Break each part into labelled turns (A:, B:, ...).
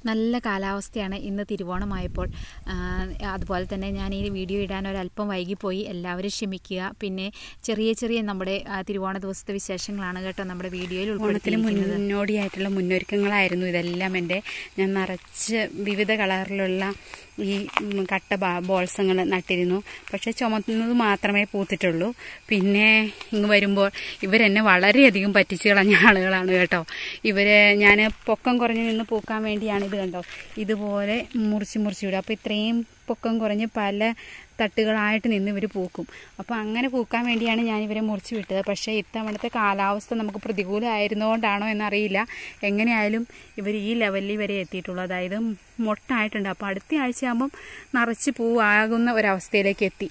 A: നല്ല കാലാവസ്ഥയാണ് ഇന്ന് തിരുവോണമായപ്പോൾ ആ, അതുപോലെ തന്നെ ഞാൻ ഈ വീഡിയോ ഇടാൻ ഒരല്പം വൈകിപ്പോയി എല്ലാവരും ക്ഷമിക്കുക പിന്നെ ചെറിയ ചെറിയ നമ്മുടെ ആ, തിരുവോണ ദിവസത്തെ വിശേഷങ്ങളാണ് കേട്ടോ നമ്മുടെ വീഡിയോയിൽ
B: ഓണത്തിന്
A: ഉൾപ്പെടുത്തിയിരിക്കുന്നത്
B: മുന്നോടിയായിട്ടുള്ള മുന്നൊരുക്കങ്ങളായിരുന്നു ഇതെല്ലാം എൻ്റെ ഞാൻ നിറച്ച് വിവിധ കളറിലുള്ള ഈ ഉം, കട്ട ബോൾസങ്ങൾ നട്ടിരുന്നു പക്ഷെ ചുമന്നത് മാത്രമേ പൂത്തിട്ടുള്ളൂ പിന്നെ ഇങ്ങ് വരുമ്പോൾ ഇവരെന്നെ വളരെയധികം പറ്റിച്ചു കളഞ്ഞ ആളുകളാണ് കേട്ടോ ഇവര് ഞാൻ പൊക്കം കുറഞ്ഞു നിന്ന് പൂക്കാൻ വേണ്ടിയാണ് ഇത് കണ്ടോ ഇതുപോലെ മുറിച്ച് മുറിച്ച് വിടും അപ്പോൾ ഇത്രയും പൊക്കം കുറഞ്ഞ് പല തട്ടുകളായിട്ട് നിന്ന് ഇവർ പൂക്കും അപ്പോൾ അങ്ങനെ പൂക്കാൻ വേണ്ടിയാണ് ഞാൻ ഇവരെ മുറിച്ച് വിട്ടത് പക്ഷേ ഇത്തവണത്തെ കാലാവസ്ഥ നമുക്ക് പ്രതികൂലമായിരുന്നുകൊണ്ടാണോ എന്നറിയില്ല എങ്ങനെയായാലും ഇവർ ഈ ലെവലിൽ വരെ എത്തിയിട്ടുള്ളൂ അതായത് മൊട്ടായിട്ടുണ്ട് അപ്പോൾ അടുത്ത ആഴ്ചയാകുമ്പം നിറച്ച് പൂവാകുന്ന ഒരവസ്ഥയിലേക്ക് എത്തി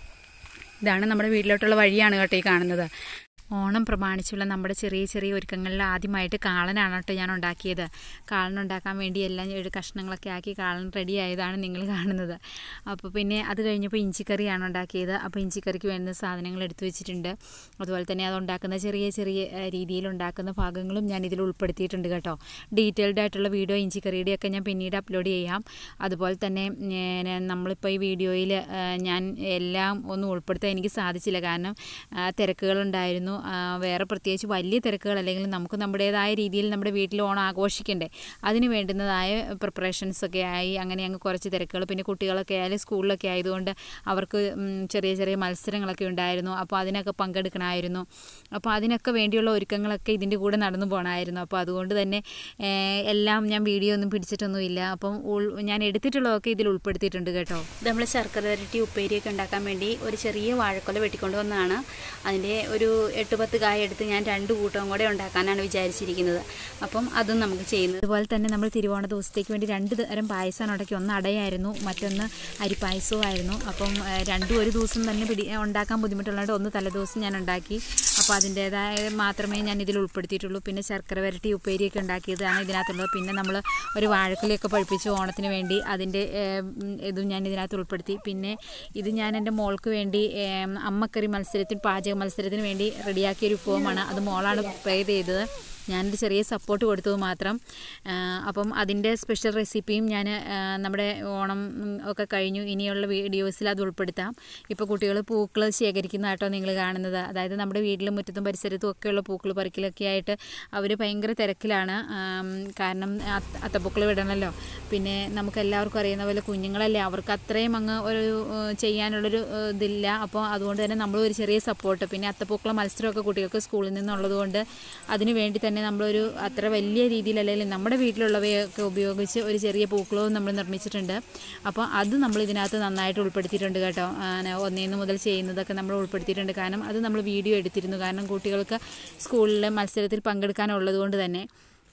B: ഇതാണ് നമ്മുടെ വീട്ടിലോട്ടുള്ള വഴിയാണ് കേട്ടോ ഈ കാണുന്നത്
A: ഓണം പ്രമാണിച്ചുള്ള നമ്മുടെ ചെറിയ ചെറിയ ഒരുക്കങ്ങളിൽ ആദ്യമായിട്ട് കാളനാണ് കേട്ടോ ഞാൻ ഉണ്ടാക്കിയത് കാളൻ ഉണ്ടാക്കാൻ വേണ്ടി എല്ലാം ഒരു കഷ്ണങ്ങളൊക്കെ ആക്കി കാളൻ റെഡി ആയതാണ് നിങ്ങൾ കാണുന്നത് അപ്പോൾ പിന്നെ അത് കഴിഞ്ഞപ്പോൾ ഇഞ്ചിക്കറിയാണ് ഉണ്ടാക്കിയത് അപ്പോൾ ഇഞ്ചിക്കറിക്ക് വേണ്ടുന്ന സാധനങ്ങൾ എടുത്തു വെച്ചിട്ടുണ്ട് അതുപോലെ തന്നെ അത് ഉണ്ടാക്കുന്ന ചെറിയ ചെറിയ ഏഹ്, രീതിയിൽ ഉണ്ടാക്കുന്ന ഭാഗങ്ങളും ഞാൻ ഇതിൽ ഉൾപ്പെടുത്തിയിട്ടുണ്ട് കേട്ടോ ഡീറ്റെയിൽഡ് ആയിട്ടുള്ള വീഡിയോ ഇഞ്ചിക്കറിയുടെ ഒക്കെ ഞാൻ പിന്നീട് അപ്ലോഡ് ചെയ്യാം അതുപോലെ തന്നെ ഏഹ്, നമ്മളിപ്പോൾ ഈ വീഡിയോയിൽ ഞാൻ എല്ലാം ഒന്നും ഉൾപ്പെടുത്താൻ എനിക്ക് സാധിച്ചില്ല കാരണം ആ, തിരക്കുകളുണ്ടായിരുന്നു ആ, വേറെ പ്രത്യേകിച്ച് വലിയ തിരക്കുകൾ അല്ലെങ്കിൽ നമുക്ക് നമ്മുടേതായ രീതിയിൽ നമ്മുടെ വീട്ടിൽ ഓണം ആഘോഷിക്കണ്ടേ അതിന് വേണ്ടുന്നതായ പ്രിപ്പറേഷൻസ് ഒക്കെ ആയി അങ്ങനെ അങ്ങ് കുറച്ച് തിരക്കുകൾ പിന്നെ കുട്ടികളൊക്കെ ആയാലും സ്കൂളിലൊക്കെ ആയതുകൊണ്ട് അവർക്ക് ഉം, ചെറിയ ചെറിയ മത്സരങ്ങളൊക്കെ ഉണ്ടായിരുന്നു അപ്പോൾ അതിനൊക്കെ പങ്കെടുക്കണമായിരുന്നു അപ്പോൾ അതിനൊക്കെ വേണ്ടിയുള്ള ഒരുക്കങ്ങളൊക്കെ ഇതിൻ്റെ കൂടെ നടന്നു പോകണമായിരുന്നു അപ്പോൾ അതുകൊണ്ട് തന്നെ ഏഹ്, എല്ലാം ഞാൻ വീഡിയോ ഒന്നും പിടിച്ചിട്ടൊന്നുമില്ല അപ്പം ഉൾ- ഞാൻ എടുത്തിട്ടുള്ളതൊക്കെ ഇതിൽ ഉൾപ്പെടുത്തിയിട്ടുണ്ട് കേട്ടോ
B: ഇത് നമ്മൾ ശർക്കര വരട്ടി ഉപ്പേരിയൊക്കെ ഉണ്ടാക്കാൻ വേണ്ടി ഒരു ചെറിയ വാഴക്കൊല വെട്ടിക്കൊണ്ട് വന്നതാണ് അതിൻ്റെ ഒരു എട്ട് പത്ത് കായ എടുത്ത് ഞാൻ രണ്ട് കൂട്ടവും കൂടെ ഉണ്ടാക്കാനാണ് വിചാരിച്ചിരിക്കുന്നത് അപ്പം അതും നമുക്ക് ചെയ്യുന്നത്
A: അതുപോലെ തന്നെ നമ്മൾ തിരുവോണ ദിവസത്തേക്ക് വേണ്ടി രണ്ട് തരം പായസമാണ് ഉണ്ടാക്കി ഒന്ന് അടയായിരുന്നു മറ്റൊന്ന് അരിപ്പായസവും ആയിരുന്നു അപ്പം ഏഹ്, രണ്ടും ഒരു ദിവസം തന്നെ പിടി ഉണ്ടാക്കാൻ ബുദ്ധിമുട്ടുള്ളതുകൊണ്ട് ഒന്ന് തലേദിവസം ഞാൻ ഉണ്ടാക്കി അപ്പോൾ അതിൻ്റേതായ മാത്രമേ ഞാൻ ഇതിൽ ഉൾപ്പെടുത്തിയിട്ടുള്ളൂ പിന്നെ ശർക്കര വരട്ടി ഉപ്പേരിയൊക്കെ ഉണ്ടാക്കിയതാണ് ഇതിനകത്തുള്ളത് പിന്നെ നമ്മൾ ഒരു വാഴക്കുലയൊക്കെ പഴുപ്പിച്ച് ഓണത്തിന് വേണ്ടി അതിൻ്റെ ഏഹ്, ഉം, ഇതും ഞാൻ ഇതിനകത്ത് ഉൾപ്പെടുത്തി പിന്നെ ഇത് ഞാൻ എൻ്റെ മോൾക്ക് വേണ്ടി ഏഹ്, അമ്മക്കറി മത്സരത്തിന് പാചക മത്സരത്തിന് വേണ്ടി റെഡിയാക്കിയ ഒരു വിഭവമാണ് അത് മോളാണ് പ്രിപ്പയർ ചെയ്തത് ഞാനൊരു ചെറിയ സപ്പോർട്ട് കൊടുത്തത് മാത്രം ആ, അപ്പം അതിൻ്റെ സ്പെഷ്യൽ റെസിപ്പിയും ഞാൻ നമ്മുടെ ഓണം ഉം, ഒക്കെ കഴിഞ്ഞു ഇനിയുള്ള വീഡിയോസിൽ അത് ഉൾപ്പെടുത്താം ഇപ്പോൾ കുട്ടികൾ പൂക്കൾ ശേഖരിക്കുന്ന കേട്ടോ നിങ്ങൾ കാണുന്നത് അതായത് നമ്മുടെ വീട്ടിലും മുറ്റത്തും പരിസരത്തും ഒക്കെയുള്ള പൂക്കൾ പറിക്കലൊക്കെ ആയിട്ട് അവർ ഭയങ്കര തിരക്കിലാണ് ആം, കാരണം അത്ത- അത്തപ്പൂക്കൾ വിടണമല്ലോ പിന്നെ നമുക്ക് എല്ലാവർക്കും അറിയുന്ന പോലെ കുഞ്ഞുങ്ങളല്ലേ അവർക്ക് അത്രയും അങ്ങ് ഒരു ഏഹ്, ചെയ്യാനുള്ളൊരു ഏഹ്, ഇതില്ല അപ്പോൾ അതുകൊണ്ട് തന്നെ നമ്മൾ ഒരു ചെറിയ സപ്പോർട്ട് പിന്നെ അത്തപ്പൂക്കള മത്സരമൊക്കെ കുട്ടികൾക്ക് സ്കൂളിൽ നിന്നുള്ളത് കൊണ്ട് അതിന് വേണ്ടി തന്നെ നമ്മളൊരു അത്ര വലിയ രീതിയിൽ അല്ലെങ്കിൽ നമ്മുടെ വീട്ടിലുള്ളവയൊക്കെ ഉപയോഗിച്ച് ഒരു ചെറിയ പൂക്കളവും നമ്മൾ നിർമ്മിച്ചിട്ടുണ്ട് അപ്പോൾ അത് നമ്മൾ ഇതിനകത്ത് നന്നായിട്ട് ഉൾപ്പെടുത്തിയിട്ടുണ്ട് കേട്ടോ ആന ഒന്നേന്ന് മുതൽ ചെയ്യുന്നതൊക്കെ നമ്മൾ ഉൾപ്പെടുത്തിയിട്ടുണ്ട് കാരണം അത് നമ്മൾ വീഡിയോ എടുത്തിരുന്നു കാരണം കുട്ടികൾക്ക് സ്കൂളിൽ മത്സരത്തിൽ പങ്കെടുക്കാനുള്ളത് കൊണ്ട് തന്നെ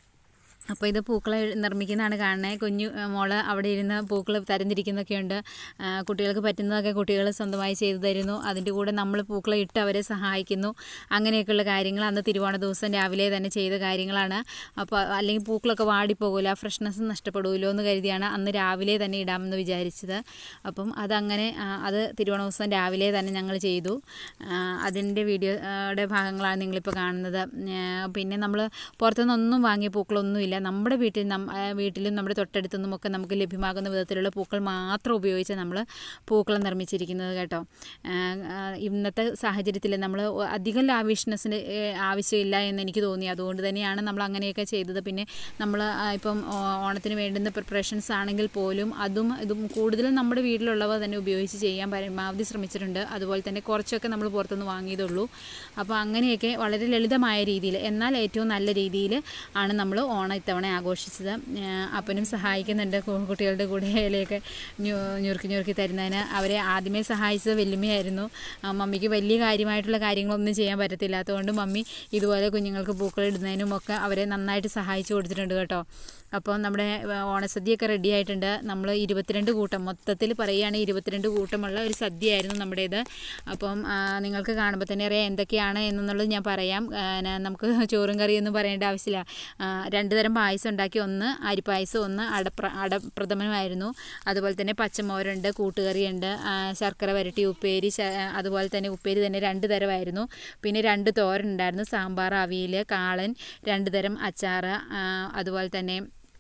A: അപ്പോൾ ഇത് പൂക്കൾ നിർമ്മിക്കുന്നതാണ് കാണുന്നത് കുഞ്ഞു ആ, മോള് അവിടെ ഇരുന്ന് പൂക്കൾ തരംതിരിക്കുന്നൊക്കെ ഉണ്ട് ആ, കുട്ടികൾക്ക് പറ്റുന്നതൊക്കെ കുട്ടികൾ സ്വന്തമായി ചെയ്തു തരുന്നു അതിൻ്റെ കൂടെ നമ്മൾ പൂക്കൾ ഇട്ട് അവരെ സഹായിക്കുന്നു അങ്ങനെയൊക്കെയുള്ള കാര്യങ്ങൾ അന്ന് തിരുവോണ ദിവസം രാവിലെ തന്നെ ചെയ്ത കാര്യങ്ങളാണ് അപ്പോൾ അല്ലെങ്കിൽ പൂക്കളൊക്കെ വാടിപ്പോകില്ല ഫ്രഷ്നെസ് നഷ്ടപ്പെടുമല്ലോ എന്ന് കരുതിയാണ് അന്ന് രാവിലെ തന്നെ ഇടാമെന്ന് വിചാരിച്ചത് അപ്പം അതങ്ങനെ ആ, അത് തിരുവോണ ദിവസം രാവിലെ തന്നെ ഞങ്ങൾ ചെയ്തു ആ, അതിൻ്റെ വീഡിയോയുടെ ഭാഗങ്ങളാണ് നിങ്ങളിപ്പോൾ കാണുന്നത് ആ, പിന്നെ നമ്മൾ പുറത്തുനിന്നൊന്നും വാങ്ങിയ പൂക്കളൊന്നുമില്ല നമ്മുടെ വീട്ടിൽ നം ആ, വീട്ടിലും നമ്മുടെ തൊട്ടടുത്തുനിന്നും ഒക്കെ നമുക്ക് ലഭ്യമാകുന്ന വിധത്തിലുള്ള പൂക്കൾ മാത്രം ഉപയോഗിച്ച് നമ്മൾ പൂക്കൾ നിർമ്മിച്ചിരിക്കുന്നത് കേട്ടോ ആ, ആ, ഇന്നത്തെ സാഹചര്യത്തിൽ നമ്മൾ അധികം ലാവിഷ്നെസ്സിന് ആവശ്യമില്ല എന്ന് എനിക്ക് തോന്നി അതുകൊണ്ട് തന്നെയാണ് നമ്മൾ അങ്ങനെയൊക്കെ ചെയ്തത് പിന്നെ നമ്മൾ ഇപ്പം ഓ- ഓണത്തിന് വേണ്ടുന്ന പ്രിപ്പറേഷൻസ് ആണെങ്കിൽ പോലും അതും ഇതും കൂടുതലും നമ്മുടെ വീട്ടിലുള്ളവ തന്നെ ഉപയോഗിച്ച് ചെയ്യാൻ പരമാവധി ശ്രമിച്ചിട്ടുണ്ട് അതുപോലെ തന്നെ കുറച്ചൊക്കെ നമ്മൾ പുറത്തുനിന്ന് വാങ്ങിയതുള്ളൂ അപ്പോൾ അങ്ങനെയൊക്കെ വളരെ ലളിതമായ രീതിയിൽ എന്നാൽ ഏറ്റവും നല്ല രീതിയിൽ ആണ് നമ്മൾ ഓണം ഇത്തവണ ആഘോഷിച്ചത് ആ, അപ്പനും സഹായിക്കുന്നുണ്ട് കു- കുട്ടികളുടെ കൂടെ ഇലയൊക്കെ ഞു- ഞുറുക്കി ഞുറുക്കി തരുന്നതിന് അവരെ ആദ്യമേ സഹായിച്ചത് വല്യമ്മയായിരുന്നു ആ, മമ്മിക്ക് വലിയ കാര്യമായിട്ടുള്ള കാര്യങ്ങളൊന്നും ചെയ്യാൻ പറ്റത്തില്ലാത്തതുകൊണ്ട് മമ്മി ഇതുപോലെ കുഞ്ഞുങ്ങൾക്ക് പൂക്കൾ ഇടുന്നതിനും ഒക്കെ അവരെ നന്നായിട്ട് സഹായിച്ചു കൊടുത്തിട്ടുണ്ട് കേട്ടോ അപ്പോൾ നമ്മുടെ ആ, ഓണസദ്യയൊക്കെ റെഡി ആയിട്ടുണ്ട് നമ്മൾ ഇരുപത്തിരണ്ട് കൂട്ടം മൊത്തത്തിൽ പറയുകയാണെങ്കിൽ ഇരുപത്തിരണ്ട് കൂട്ടമുള്ള ഒരു സദ്യയായിരുന്നു നമ്മുടേത് അപ്പം ആ, നിങ്ങൾക്ക് കാണുമ്പോൾ തന്നെ അറിയാം എന്തൊക്കെയാണ് എന്നുള്ളത് ഞാൻ പറയാം ആ, ന- നമുക്ക് ചോറും കറിയൊന്നും പറയേണ്ട ആവശ്യമില്ല ആ, രണ്ട് തരം പായസം ഉണ്ടാക്കി ഒന്ന് അരിപ്പായസം ഒന്ന് അടപ്ര അടപ്രഥമനുമായിരുന്നു അതുപോലെ തന്നെ പച്ചമോരുണ്ട് കൂട്ടുകറിയുണ്ട് ആ, ശർക്കര വരട്ടി ഉപ്പേരി ശ- അതുപോലെ തന്നെ ഉപ്പേരി തന്നെ രണ്ട് തരമായിരുന്നു പിന്നെ രണ്ട് തോരൻ ഉണ്ടായിരുന്നു സാമ്പാർ അവിയൽ കാളൻ രണ്ട് തരം അച്ചാറ് ആ, അതുപോലെ തന്നെ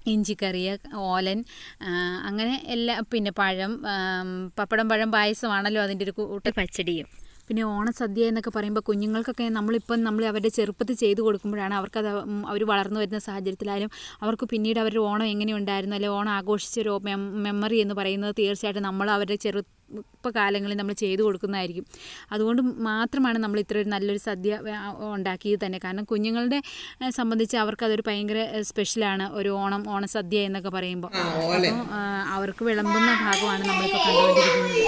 A: ഇഞ്ചിക്കറി ഓലൻ ആ, അങ്ങനെ എല്ലാ പിന്നെ പഴം ആം, പപ്പടം പഴം പായസമാണല്ലോ അതിൻ്റെ ഒരു കൂട്ട് പച്ചടിയും പിന്നെ ഓണസദ്യ എന്നൊക്കെ പറയുമ്പോൾ കുഞ്ഞുങ്ങൾക്കൊക്കെ നമ്മളിപ്പം നമ്മൾ അവരുടെ ചെറുപ്പത്തിൽ ചെയ്തു കൊടുക്കുമ്പോഴാണ് അവർക്കത് അവർ വളർന്നു വരുന്ന സാഹചര്യത്തിലായാലും അവർക്ക് പിന്നീട് അവരുടെ ഓണം എങ്ങനെ ഉണ്ടായിരുന്നു അല്ലെങ്കിൽ ഓണം ആഘോഷിച്ചൊരു മെം- മെമ്മറി എന്ന് പറയുന്നത് തീർച്ചയായിട്ടും നമ്മൾ അവരുടെ ചെറുപ്പകാലങ്ങളിൽ നമ്മൾ ചെയ്തു കൊടുക്കുന്നതായിരിക്കും അതുകൊണ്ട് മാത്രമാണ് നമ്മൾ ഇത്ര ഒരു നല്ലൊരു സദ്യ ആ, ഉണ്ടാക്കിയത് തന്നെ കാരണം കുഞ്ഞുങ്ങളുടെ ആ, സംബന്ധിച്ച് അവർക്ക് അതൊരു ഭയങ്കര ആ, സ്പെഷ്യലാണ് ഒരു ഓണം ഓണസദ്യ എന്നൊക്കെ പറയുമ്പോൾ അപ്പോൾ ആ, അവർക്ക് വിളമ്പുന്ന ഭാഗമാണ് നമ്മളിപ്പോൾ കണ്ടുകൊണ്ടിരിക്കുന്നത്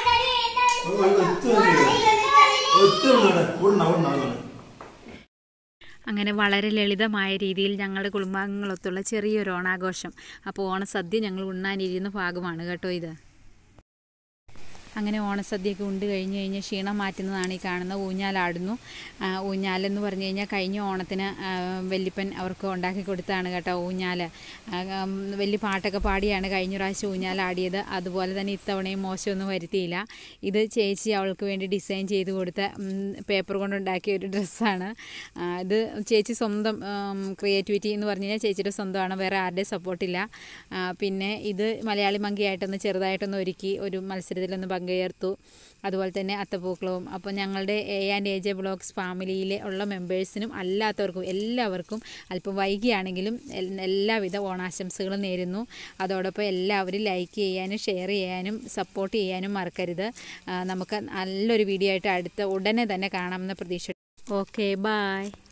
A: അങ്ങനെ വളരെ ലളിതമായ രീതിയിൽ ഞങ്ങളുടെ കുടുംബാംഗങ്ങളൊത്തുള്ള ചെറിയൊരു ഓണാഘോഷം അപ്പോൾ ഓണസദ്യ ഞങ്ങൾ ഉണ്ണാനിരുന്ന ഭാഗമാണ് കേട്ടോ ഇത് അങ്ങനെ ഓണസദ്യയൊക്കെ ഉണ്ട് കഴിഞ്ഞ് കഴിഞ്ഞ് ക്ഷീണം മാറ്റുന്നതാണ് ഈ കാണുന്ന ഊഞ്ഞാലാടുന്നു ആ, ഊഞ്ഞാലെന്ന് പറഞ്ഞു കഴിഞ്ഞാൽ കഴിഞ്ഞ ഓണത്തിന് ആ, വല്യപ്പൻ അവർക്ക് ഉണ്ടാക്കി കൊടുത്താണ് കേട്ടോ ഊഞ്ഞാൽ വലിയ പാട്ടൊക്കെ പാടിയാണ് കഴിഞ്ഞ പ്രാവശ്യം ഊഞ്ഞാലാടിയത് അതുപോലെ തന്നെ ഇത്തവണയും മോശമൊന്നും വരുത്തിയില്ല ഇത് ചേച്ചി അവൾക്ക് വേണ്ടി ഡിസൈൻ ചെയ്ത് കൊടുത്ത പേപ്പർ കൊണ്ടുണ്ടാക്കിയ ഒരു ഡ്രസ്സാണ് ഇത് ചേച്ചി സ്വന്തം ക്രിയേറ്റിവിറ്റി എന്ന് പറഞ്ഞു കഴിഞ്ഞാൽ ചേച്ചിയുടെ സ്വന്തമാണ് വേറെ ആരുടെ സപ്പോർട്ടില്ല ആ, പിന്നെ ഇത് മലയാളി മങ്കിയായിട്ടൊന്ന് ചെറുതായിട്ടൊന്ന് ഒരുക്കി ഒരു മത്സരത്തിലൊന്ന് പങ്കുചേർത്തു അതുപോലെ തന്നെ അത്തപ്പൂക്കളവും അപ്പോൾ ഞങ്ങളുടെ A and A J blogs ഫാമിലിയിലെ ഉള്ള മെമ്പേഴ്സിനും അല്ലാത്തവർക്കും എല്ലാവർക്കും അല്പം വൈകിയാണെങ്കിലും എൽ- എല്ലാവിധ ഓണാശംസകളും നേരുന്നു അതോടൊപ്പം എല്ലാവരും ലൈക്ക് ചെയ്യാനും ഷെയർ ചെയ്യാനും സപ്പോർട്ട് ചെയ്യാനും മറക്കരുത് ആ, നമുക്ക് നല്ലൊരു വീഡിയോ ആയിട്ട് അടുത്ത ഉടനെ തന്നെ കാണാമെന്ന പ്രതീക്ഷ ഓക്കെ ബായ്